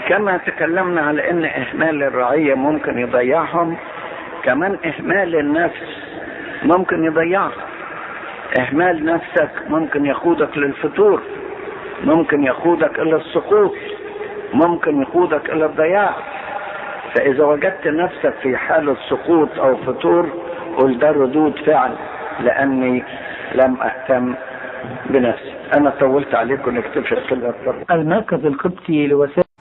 كما تكلمنا على ان اهمال الرعية ممكن يضيعهم كمان اهمال النفس ممكن يضيعك اهمال نفسك ممكن يقودك للفتور ممكن يقودك الى السقوط ممكن يقودك الى الضياع فاذا وجدت نفسك في حالة سقوط او فتور قل ده ردود فعل لاني لم اهتم بنفسي انا طولت عليكم نكتفي كده المركز القبطي لوسائل